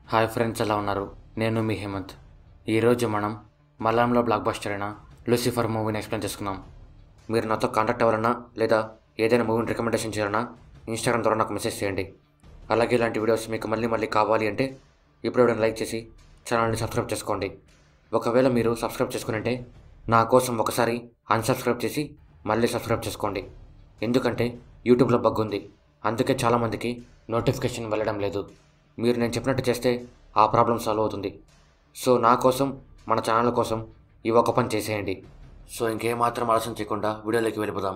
hi friends ఎలా ఉన్నారు నేను మీ హేమంత్ ఈరోజు మనం మలయాళంలో బ్లాక్ బస్టర్ అయిన లూసిఫర్ మూవీని ఎక్స్ప్లెయిన్ చేసుకుందాం మీరు నాతో కాంటాక్ట్ అవ్వాలన్నా లేదా ఏదైనా మూవీని రికమెండేషన్ చేయాలన్నా ఇన్స్టాగ్రామ్ ద్వారా నాకు మెసేజ్ చేయండి అలాగే ఇలాంటి వీడియోస్ మీకు మళ్ళీ మళ్ళీ కావాలి అంటే ఇప్పుడు వీడియోని లైక్ చేసి ఛానల్ని సబ్స్క్రైబ్ చేసుకోండి ఒకవేళ మీరు సబ్స్క్రైబ్ చేసుకునంటే నా కోసం ఒకసారి అన్సబ్స్క్రైబ్ చేసి మళ్ళీ సబ్స్క్రైబ్ చేసుకోండి ఎందుకంటే యూట్యూబ్లో బగ్ ఉంది అందుకే చాలామందికి నోటిఫికేషన్ వెళ్ళడం లేదు మీరు నేను చెప్పినట్టు చేస్తే ఆ ప్రాబ్లం సాల్వ్ అవుతుంది సో నా కోసం మన ఛానల్ కోసం ఈ ఒక్క పని చేసేయండి సో ఇంకేమాత్రం ఆలస్యం చేయకుండా వీడియోలోకి వెళ్ళిపోదాం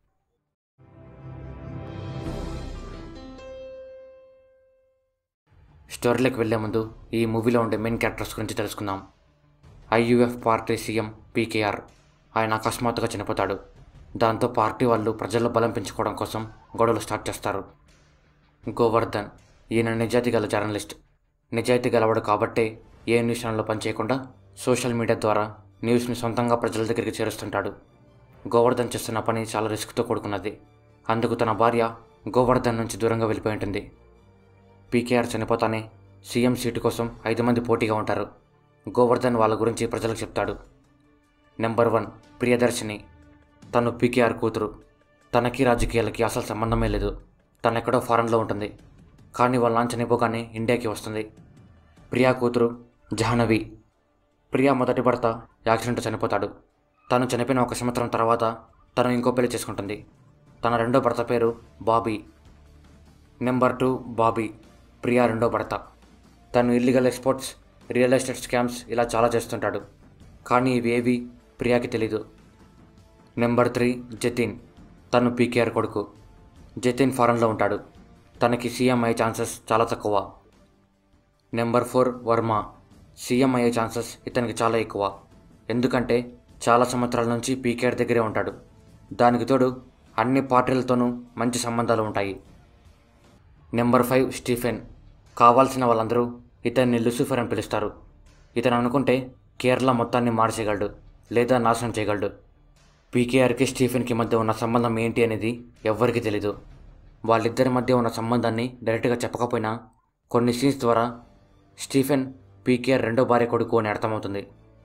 స్టోరీలోకి వెళ్ళే ముందు ఈ మూవీలో ఉండే మెయిన్ క్యారెక్టర్స్ గురించి తెలుసుకుందాం ఐయుఎఫ్ పార్టీ సీఎం పీకేఆర్ ఆయన అకస్మాత్తుగా చనిపోతాడు దాంతో పార్టీ వాళ్ళు ప్రజల్లో బలం పెంచుకోవడం కోసం గొడవలు స్టార్ట్ చేస్తారు గోవర్ధన్ ఈయన నిజాయితీ గల జర్నలిస్ట్ నిజాయితీ గలవాడు కాబట్టే ఏ న్యూస్ ఛానల్లో పనిచేయకుండా సోషల్ మీడియా ద్వారా న్యూస్ని సొంతంగా ప్రజల దగ్గరికి చేరుస్తుంటాడు గోవర్ధన్ చేస్తున్న పని చాలా రిస్క్తో కూడుకున్నది అందుకు తన భార్య గోవర్ధన్ నుంచి దూరంగా వెళ్ళిపోయి ఉంటుంది పీకేఆర్ చనిపోతానే సీఎం సీటు కోసం ఐదు మంది పోటీగా ఉంటారు గోవర్ధన్ వాళ్ళ గురించి ప్రజలకు చెప్తాడు నెంబర్ వన్ ప్రియదర్శిని తను పీకేఆర్ కూతురు తనకి రాజకీయాలకి అసలు సంబంధమే లేదు తను ఎక్కడో ఫారెన్లో ఉంటుంది కానీ వాళ్ళ నాన్న చనిపోగానే ఇండియాకి వస్తుంది ప్రియా కూతురు జాహ్నవి ప్రియా మొదటి భర్త యాక్సిడెంట్ చనిపోతాడు తను చనిపోయిన ఒక సంవత్సరం తర్వాత తను ఇంకో పెళ్లి చేసుకుంటుంది తన రెండో భర్త పేరు Bobby number two Bobby Priya రెండో భర్త తను illegal exports real estate scams ఇలా చాలా చేస్తుంటాడు కానీ ఇవేవి ప్రియాకి తెలీదు నెంబర్ త్రీ జతిన్ తను పీకేఆర్ కొడుకు జతిన్ ఫారెన్లో ఉంటాడు తనకి సీఎం అయ్యే ఛాన్సెస్ చాలా తక్కువ నెంబర్ ఫోర్ వర్మ సీఎం అయ్యే ఛాన్సెస్ ఇతనికి చాలా ఎక్కువ ఎందుకంటే చాలా సంవత్సరాల నుంచి పీకేఆర్ దగ్గరే ఉంటాడు దానికి తోడు అన్ని పార్టీలతోనూ మంచి సంబంధాలు ఉంటాయి నెంబర్ ఫైవ్ స్టీఫెన్ కావాల్సిన వాళ్ళందరూ ఇతన్ని లూసిఫర్ అని పిలుస్తారు ఇతను అనుకుంటే కేరళ మొత్తాన్ని మార్చేయగలడు లేదా నాశనం చేయగలడు పీకేఆర్కి స్టీఫెన్కి మధ్య ఉన్న సంబంధం ఏంటి అనేది ఎవ్వరికీ తెలీదు వాళ్ళిద్దరి మధ్య ఉన్న సంబంధాన్ని డైరెక్ట్గా చెప్పకపోయినా కొన్ని సీన్స్ ద్వారా స్టీఫెన్ పీకేఆర్ రెండో భార్య కొడుకు అని అర్థమవుతుంది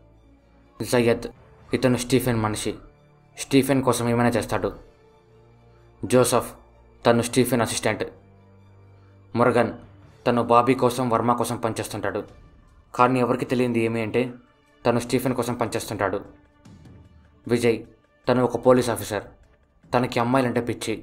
జయద్ ఇతను స్టీఫెన్ మనిషి స్టీఫెన్ కోసం ఏమైనా చేస్తాడు జోసఫ్ తను స్టీఫెన్ అసిస్టెంట్ మురగన్ తను బాబీ కోసం వర్మ కోసం పనిచేస్తుంటాడు కానీ ఎవరికి తెలియంది ఏమి అంటే తను స్టీఫెన్ కోసం పనిచేస్తుంటాడు విజయ్ తను ఒక పోలీస్ ఆఫీసర్ తనకి అమ్మాయిలంటే పిచ్చి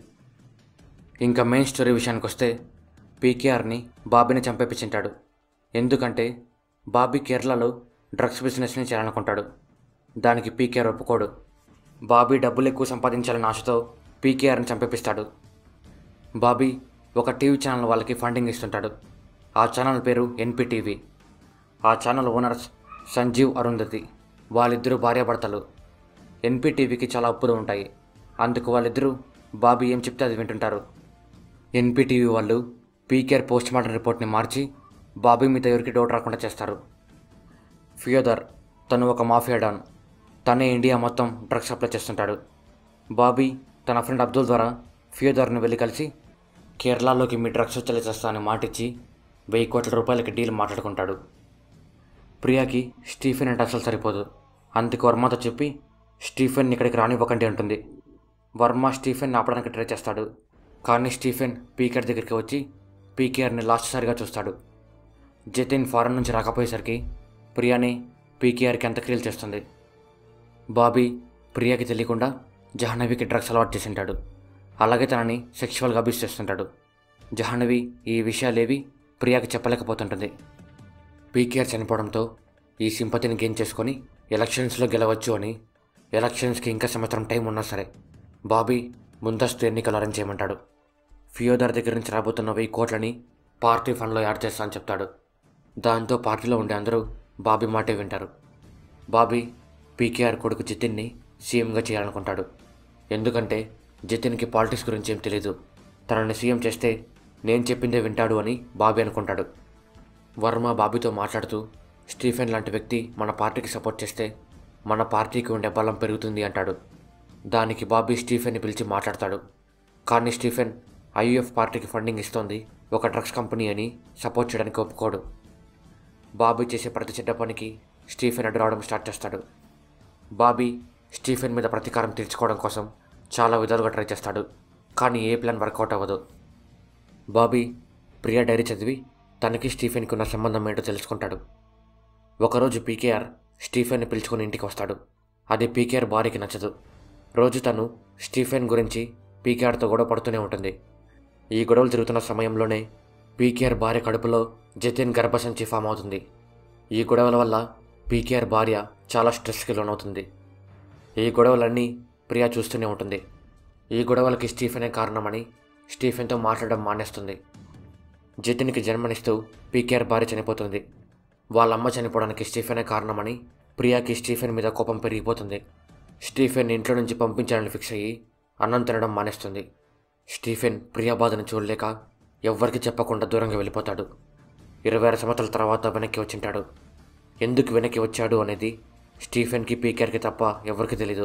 ఇంకా మెయిన్ స్టోరీ విషయానికి వస్తే పీకేఆర్ని బాబీని చంపేపించింటాడు ఎందుకంటే బాబీ కేరళలో డ్రగ్స్ బిజినెస్ని చేయాలనుకుంటాడు దానికి పీకేఆర్ ఒప్పుకోడు బాబీ డబ్బులు ఎక్కువ సంపాదించాలని ఆశతో పీకేఆర్ని చంపేపిస్తాడు బాబీ ఒక టీవీ ఛానల్ వాళ్ళకి ఫండింగ్ ఇస్తుంటాడు ఆ ఛానల్ పేరు ఎన్పిటీవీ ఆ ఛానల్ ఓనర్స్ సంజీవ్ అరుంధతి వాళ్ళిద్దరూ భార్యాభర్తలు ఎన్పిటీవీకి చాలా అప్పులు ఉంటాయి అందుకు వాళ్ళిద్దరూ బాబీ ఏం చెప్తే అది వింటుంటారు ఎన్పిటీవీ వాళ్ళు పీకేఆర్ పోస్ట్ మార్టం రిపోర్ట్ని మార్చి బాబీ మీద ఎవరికి డౌట్ రాకుండా చేస్తారు ఫియోదర్ తను ఒక మాఫియా డాన్ తనే ఇండియా మొత్తం డ్రగ్స్ సప్లై చేస్తుంటాడు బాబీ తన ఫ్రెండ్ అబ్దుల్ ద్వారా ఫియోదర్ని వెళ్ళి కలిసి కేరళలోకి మీ డ్రగ్స్ వచ్చేలా చేస్తా అని మాటిచ్చి వెయ్యి కోట్ల రూపాయలకి డీల్ మాట్లాడుకుంటాడు ప్రియాకి స్టీఫెన్ అంటే అసలు సరిపోదు అందుకు వర్మతో చెప్పి స్టీఫెన్ ఇక్కడికి రానివ్వకండి అంటుంది వర్మ స్టీఫెన్ ఆపడానికి ట్రై చేస్తాడు కానీ స్టీఫెన్ పీకేఆర్ దగ్గరికి వచ్చి పీకేఆర్ని లాస్ట్ సారిగా చూస్తాడు జతిన్ ఫారెన్ నుంచి రాకపోయేసరికి ప్రియాని పీకేఆర్కి ఎంత క్రియలు చేస్తుంది బాబీ ప్రియాకి తెలియకుండా జహ్నవికి డ్రగ్స్ అలవాటు చేసింటాడు అలాగే తనని సెక్షువల్గా అబ్యూస్ చేస్తుంటాడు జహ్నవి ఈ విషయాలేవి ప్రియాకి చెప్పలేకపోతుంటుంది పీకేఆర్ చనిపోవడంతో ఈ సింపతిని గెయిన్ చేసుకొని ఎలక్షన్స్లో గెలవచ్చు అని ఎలక్షన్స్కి ఇంకా సంవత్సరం టైం ఉన్నా సరే బాబీ ముందస్తు ఎన్నికలు అరేంజ్ చేయమంటాడు ఫియోదర్ దగ్గర నుంచి రాబోతున్న వెయ్యి కోట్లని పార్టీ ఫండ్లో యాడ్ చేస్తా అని చెప్తాడు దాంతో పార్టీలో ఉండే అందరూ బాబీ మాటే వింటారు బాబీ పీకేఆర్ కొడుకు జితిన్ని సీఎంగా చేయాలనుకుంటాడు ఎందుకంటే జితిన్కి పాలిటిక్స్ గురించి ఏం తెలీదు తనని సీఎం చేస్తే నేను చెప్పిందే వింటాడు అని బాబీ అనుకుంటాడు వర్మ బాబీతో మాట్లాడుతూ స్టీఫెన్ లాంటి వ్యక్తి మన పార్టీకి సపోర్ట్ చేస్తే మన పార్టీకి ఉండే బలం పెరుగుతుంది అంటాడు దానికి బాబీ స్టీఫెన్ని పిలిచి మాట్లాడతాడు కానీ స్టీఫెన్ ఐయుఎఫ్ పార్టీకి ఫండింగ్ ఇస్తోంది ఒక డ్రగ్స్ కంపెనీ అని సపోర్ట్ చేయడానికి ఒప్పుకోడు బాబీ చేసే ప్రతి చెడ్డ పనికి స్టీఫెన్ అడ్డు రావడం స్టార్ట్ చేస్తాడు బాబీ స్టీఫెన్ మీద ప్రతీకారం తీర్చుకోవడం కోసం చాలా విధాలుగా ట్రై చేస్తాడు కానీ ఏ ప్లాన్ వర్కౌట్ అవ్వదు బాబీ ప్రియా డైరీ చదివి తనకి స్టీఫెన్కి ఉన్న సంబంధం ఏంటో తెలుసుకుంటాడు ఒకరోజు పీకేఆర్ స్టీఫెన్ని పిలుచుకుని ఇంటికి వస్తాడు అది పీకేఆర్ భార్యకి నచ్చదు రోజు తను స్టీఫెన్ గురించి పీకేఆర్తో గొడవ పడుతూనే ఉంటుంది ఈ గొడవలు జరుగుతున్న సమయంలోనే పీకేఆర్ భార్య కడుపులో జతిన్ గర్భసంచి ఫామ్ అవుతుంది ఈ గొడవల వల్ల పీకేఆర్ భార్య చాలా స్ట్రెస్కి లోనవుతుంది ఈ గొడవలన్నీ ప్రియా చూస్తూనే ఉంటుంది ఈ గొడవలకి స్టీఫెనే కారణమని స్టీఫెన్తో మాట్లాడడం మానేస్తుంది జతిన్కి జన్మనిస్తూ పీకేఆర్ భార్య చనిపోతుంది వాళ్ళ అమ్మ చనిపోవడానికి స్టీఫెనే కారణమని ప్రియాకి స్టీఫెన్ మీద కోపం పెరిగిపోతుంది స్టీఫెన్ ఇంట్లో నుంచి పంపించాలని ఫిక్స్ అయ్యి అన్నం తినడం మానేస్తుంది స్టీఫెన్ ప్రియా బాధను చూడలేక ఎవ్వరికి చెప్పకుండా దూరంగా వెళ్ళిపోతాడు ఇరవై ఆరు సంవత్సరాల తర్వాత వెనక్కి వచ్చింటాడు ఎందుకు వెనక్కి వచ్చాడు అనేది స్టీఫెన్కి పీకేఆర్కి తప్ప ఎవరికి తెలీదు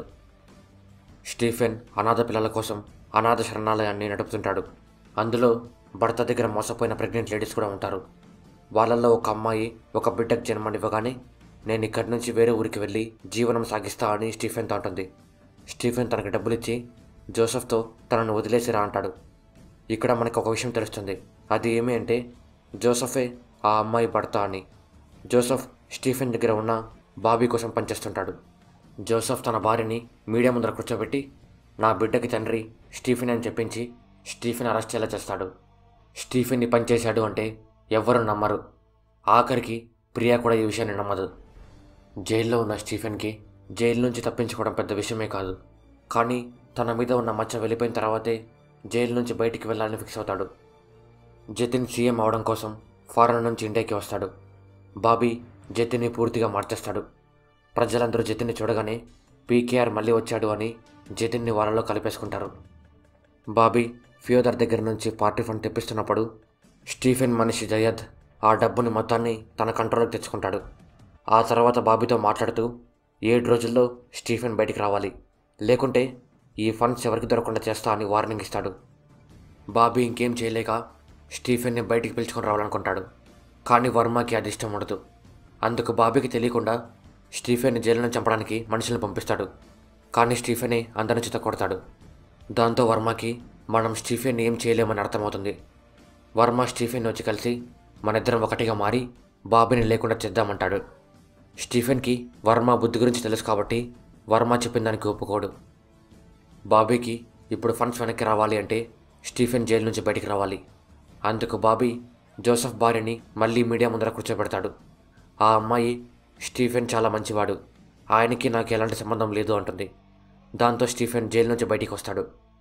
స్టీఫెన్ అనాథ పిల్లల కోసం అనాథ శరణాలయాన్ని నడుపుతుంటాడు అందులో భర్త దగ్గర మోసపోయిన ప్రెగ్నెంట్ లేడీస్ కూడా ఉంటారు వాళ్ళల్లో ఒక అమ్మాయి ఒక బిడ్డకు జన్మనివ్వగానే నేను ఇక్కడి నుంచి వేరే ఊరికి వెళ్ళి జీవనం సాగిస్తా అని స్టీఫెన్తో అంటుంది స్టీఫెన్ తనకి డబ్బులు ఇచ్చి జోసెఫ్తో తనను వదిలేసిరా అంటాడు ఇక్కడ మనకు ఒక విషయం తెలుస్తుంది అది ఏమి అంటే జోసఫే ఆ అమ్మాయి భర్త అని జోసఫ్ స్టీఫెన్ దగ్గర ఉన్న బాబీ కోసం పనిచేస్తుంటాడు జోసఫ్ తన భార్యని మీడియా ముందర కూర్చోబెట్టి నా బిడ్డకి తండ్రి స్టీఫెన్ అని చెప్పించి స్టీఫెన్ అరెస్ట్ చేలా చేస్తాడు స్టీఫెన్ని పనిచేశాడు అంటే ఎవ్వరూ నమ్మరు ఆఖరికి ప్రియా కూడా ఈ విషయాన్ని నమ్మదు జైల్లో ఉన్న స్టీఫెన్కి జైలు నుంచి తప్పించుకోవడం పెద్ద విషయమే కాదు కానీ తన మీద ఉన్న మచ్చ వెళ్ళిపోయిన తర్వాతే జైలు నుంచి బయటికి వెళ్ళాలని ఫిక్స్ అవుతాడు జతిన్ సీఎం అవడం కోసం ఫారెన్ నుంచి ఇండియాకి వస్తాడు బాబీ జతిన్ని పూర్తిగా మార్చేస్తాడు ప్రజలందరూ జతిన్ని చూడగానే పీకేఆర్ మళ్ళీ వచ్చాడు అని జతిన్ని వాళ్ళలో కలిపేసుకుంటారు బాబీ ఫియోదర్ దగ్గర నుంచి పార్టీ ఫండ్ తెప్పిస్తున్నప్పుడు స్టీఫెన్ మనిషి జయద్ ఆ డబ్బుని మొత్తాన్ని తన కంట్రోల్కి తెచ్చుకుంటాడు ఆ తర్వాత బాబీతో మాట్లాడుతూ ఏడు రోజుల్లో స్టీఫెన్ బయటికి రావాలి లేకుంటే ఈ ఫండ్స్ ఎవరికి దొరకకుండా చేస్తా అని వార్నింగ్ ఇస్తాడు బాబీ ఇంకేం చేయలేక స్టీఫెన్ని బయటికి పిలుచుకొని రావాలనుకుంటాడు కానీ వర్మకి అది ఇష్టం ఉండదు అందుకు బాబీకి తెలియకుండా స్టీఫెన్ని జైలును చంపడానికి మనుషులను పంపిస్తాడు కానీ స్టీఫెనే అందరిని చిత్త కొడతాడు దాంతో వర్మకి మనం స్టీఫెన్ ఏం చేయలేమని అర్థమవుతుంది వర్మ స్టీఫెన్ వచ్చి కలిసి మనిద్దరం ఒకటిగా మారి బాబీని లేకుండా చేద్దామంటాడు స్టీఫెన్కి వర్మ బుద్ధి గురించి తెలుసు కాబట్టి వర్మ చెప్పిన దానికి ఒప్పుకోడు బాబీకి ఇప్పుడు ఫండ్స్ వెనక్కి రావాలి అంటే స్టీఫెన్ జైలు నుంచి బయటికి రావాలి అందుకు బాబీ జోసెఫ్ భార్యని మళ్ళీ మీడియా ముందర కూర్చోబెడతాడు ఆ అమ్మాయి స్టీఫెన్ చాలా మంచివాడు ఆయనకి నాకు ఎలాంటి సంబంధం లేదు అంటుంది దాంతో స్టీఫెన్ జైలు నుంచి బయటికి వస్తాడు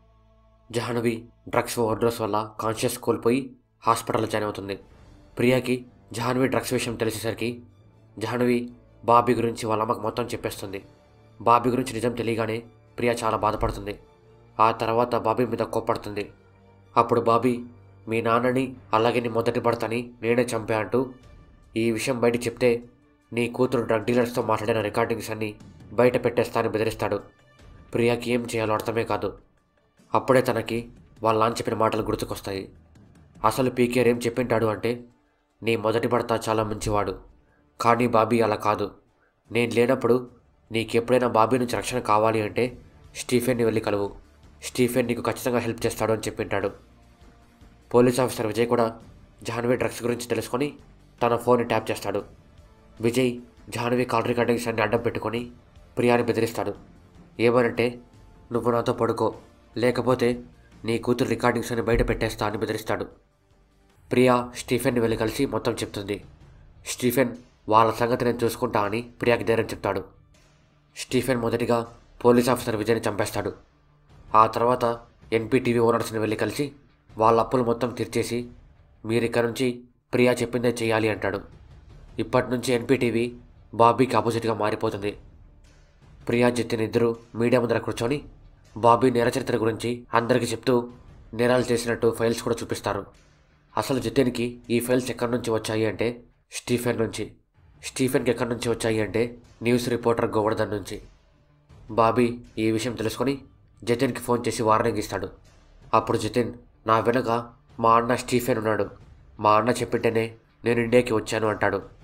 జహ్నవి డ్రగ్స్ ఓవర్డోస్ వల్ల కాన్షియస్ కోల్పోయి హాస్పిటల్లో జాయిన్ అవుతుంది ప్రియాకి జాహ్నవి డ్రగ్స్ విషయం తెలిసేసరికి జాహ్నవి బాబీ గురించి వాళ్ళ అమ్మకు మొత్తం చెప్పేస్తుంది బాబీ గురించి నిజం తెలియగానే ప్రియా చాలా బాధపడుతుంది ఆ తర్వాత బాబీ మీద కోప్పడుతుంది అప్పుడు బాబీ మీ నాన్నని అలాగే నీ మొదటి భర్తని నేనే చంపా అంటూ ఈ విషయం బయట చెప్తే నీ కూతురు డ్రగ్ డీలర్స్తో మాట్లాడిన రికార్డింగ్స్ అన్నీ బయట పెట్టేస్తా అని బెదిరిస్తాడు ప్రియాకి ఏం చేయాలో అర్థమే కాదు అప్పుడే తనకి వాళ్ళ నాన్న చెప్పిన మాటలు గుర్తుకొస్తాయి అసలు పీకేఆర్ ఏం చెప్పింటాడు అంటే నీ మొదటి భర్త చాలా మంచివాడు కానీ బాబీ అలా కాదు నేను లేనప్పుడు నీకెప్పుడైనా బాబీ నుంచి రక్షణ కావాలి అంటే స్టీఫెన్ని వెళ్ళి కలువు స్టీఫెన్ నీకు ఖచ్చితంగా హెల్ప్ చేస్తాడు అని చెప్పింటాడు పోలీస్ ఆఫీసర్ విజయ్ కూడా జాహ్నవి డ్రగ్స్ గురించి తెలుసుకొని తన ఫోన్ని ట్యాప్ చేస్తాడు విజయ్ జాహ్నవి కాల్ రికార్డింగ్స్ అన్ని అడ్డం పెట్టుకొని ప్రియాని బెదిరిస్తాడు ఏమనంటే నువ్వు నాతో పడుకో లేకపోతే నీ కూతురు రికార్డింగ్స్ అని బయట పెట్టేస్తా అని బెదిరిస్తాడు ప్రియా స్టీఫెన్ని వెళ్ళి కలిసి మొత్తం చెప్తుంది స్టీఫెన్ వాళ్ళ సంగతి నేను చూసుకుంటా అని ప్రియాకి ధైర్యం చెప్తాడు స్టీఫెన్ మొదటిగా పోలీస్ ఆఫీసర్ విజయ్ని చంపేస్తాడు ఆ తర్వాత ఎన్పీటీవీ ఓనర్స్ని వెళ్ళి కలిసి వాళ్ళ అప్పులు మొత్తం తీర్చేసి మీరు ఇక్కడ నుంచి ప్రియా చెప్పిందే చేయాలి అంటాడు ఇప్పటి నుంచి ఎన్పీటీవీ బాబీకి ఆపోజిట్గా మారిపోతుంది ప్రియా జతిన్ ఇద్దరు మీడియా ముందర కూర్చొని బాబీ నేర చరిత్ర గురించి అందరికీ చెప్తూ నేరాలు చేసినట్టు ఫైల్స్ కూడా చూపిస్తారు అసలు జతిన్కి ఈ ఫైల్స్ ఎక్కడి నుంచి వచ్చాయి అంటే స్టీఫెన్ నుంచి స్టీఫెన్కి ఎక్కడి నుంచి వచ్చాయి అంటే న్యూస్ రిపోర్టర్ గోవర్ధన్ నుంచి బాబీ ఈ విషయం తెలుసుకొని జతిన్కి ఫోన్ చేసి వార్నింగ్ ఇస్తాడు అప్పుడు జతిన్ నా వెనక మా అన్న స్టీఫెన్ ఉన్నాడు మా అన్న చెప్పింటేనే నేను ఇండియాకి వచ్చాను అంటాడు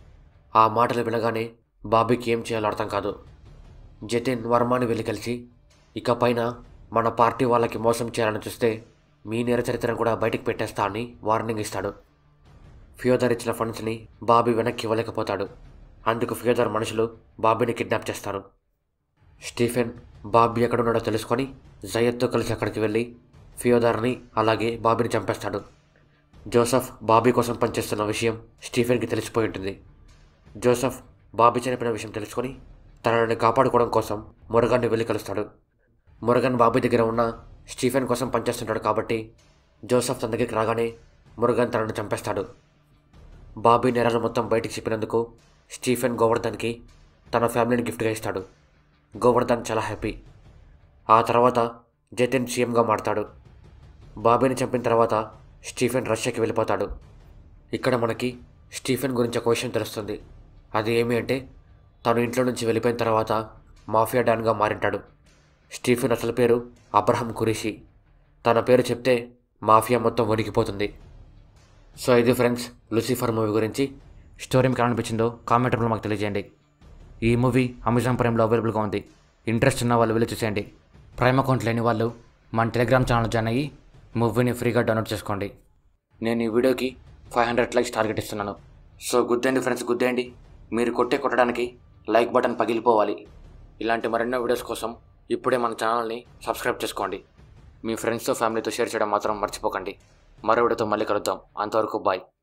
ఆ మాటలు వినగానే బాబీకి ఏం చేయాలో అర్థం కాదు జతిన్ వర్మని వెళ్ళి కలిసి ఇక పైన మన పార్టీ వాళ్ళకి మోసం చేయాలని చూస్తే మీ నేర చరిత్రను కూడా బయటికి పెట్టేస్తా అని వార్నింగ్ ఇస్తాడు ఫ్యూదర్ ఇచ్చిన ఫండ్స్ని బాబీ వెనక్కి ఇవ్వలేకపోతాడు అందుకు ఫ్యూదర్ మనుషులు బాబీని కిడ్నాప్ చేస్తారు స్టీఫెన్ బాబీ ఎక్కడున్నాడో తెలుసుకొని జయత్తో కలిసి అక్కడికి వెళ్ళి ఫియోదార్ని అలాగే బాబీని చంపేస్తాడు జోసఫ్ బాబీ కోసం పనిచేస్తున్న విషయం స్టీఫెన్కి తెలిసిపోయి ఉంటుంది జోసఫ్ బాబీ చనిపోయిన విషయం తెలుసుకొని తనని కాపాడుకోవడం కోసం మురగాన్ని వెళ్ళి కలుస్తాడు మురగన్ బాబీ దగ్గర ఉన్న స్టీఫెన్ కోసం పనిచేస్తుంటాడు కాబట్టి జోసఫ్ తన దగ్గరికి రాగానే మురగన్ తనని చంపేస్తాడు బాబీ నేరాలు మొత్తం బయటికి చెప్పినందుకు స్టీఫెన్ గోవర్ధన్కి తన ఫ్యామిలీని గిఫ్ట్గా ఇస్తాడు గోవర్ధన్ చాలా హ్యాపీ ఆ తర్వాత జతిన్ సీఎంగా మారతాడు బాబీని చంపిన తర్వాత స్టీఫెన్ రష్యాకి వెళ్ళిపోతాడు ఇక్కడ మనకి స్టీఫెన్ గురించి ఒక విషయం తెలుస్తుంది అది ఏమి అంటే తను ఇంట్లో నుంచి వెళ్ళిపోయిన తర్వాత మాఫియా డాన్గా మారింటాడు స్టీఫెన్ అసలు పేరు అబ్రహం కురిషి తన పేరు చెప్తే మాఫియా మొత్తం వణికిపోతుంది సో ఇది ఫ్రెండ్స్ లూసిఫర్ మూవీ గురించి స్టోరీ మీకు ఎలా అనిపించిందో కామెంట్ రూపంలో మాకు తెలియజేయండి ఈ మూవీ అమెజాన్ ప్రైమ్లో అవైలబుల్గా ఉంది ఇంట్రెస్ట్ ఉన్న వాళ్ళు వెళ్ళి చూసేయండి ప్రైమ్ అకౌంట్ లేని వాళ్ళు మన టెలిగ్రామ్ ఛానల్ జాయిన్ అయ్యి మూవీని ఫ్రీగా డౌన్లోడ్ చేసుకోండి నేను ఈ వీడియోకి ఫైవ్ హండ్రెడ్ లైక్స్ టార్గెట్ ఇస్తున్నాను సో గుద్దేయండి ఫ్రెండ్స్ గుద్దేయండి మీరు కొట్టే కొట్టడానికి లైక్ బటన్ పగిలిపోవాలి ఇలాంటి మరెన్నో వీడియోస్ కోసం ఇప్పుడే మన ఛానల్ని సబ్స్క్రైబ్ చేసుకోండి మీ ఫ్రెండ్స్తో ఫ్యామిలీతో షేర్ చేయడం మాత్రం మర్చిపోకండి మరో వీడియోతో మళ్ళీ కలుద్దాం అంతవరకు బాయ్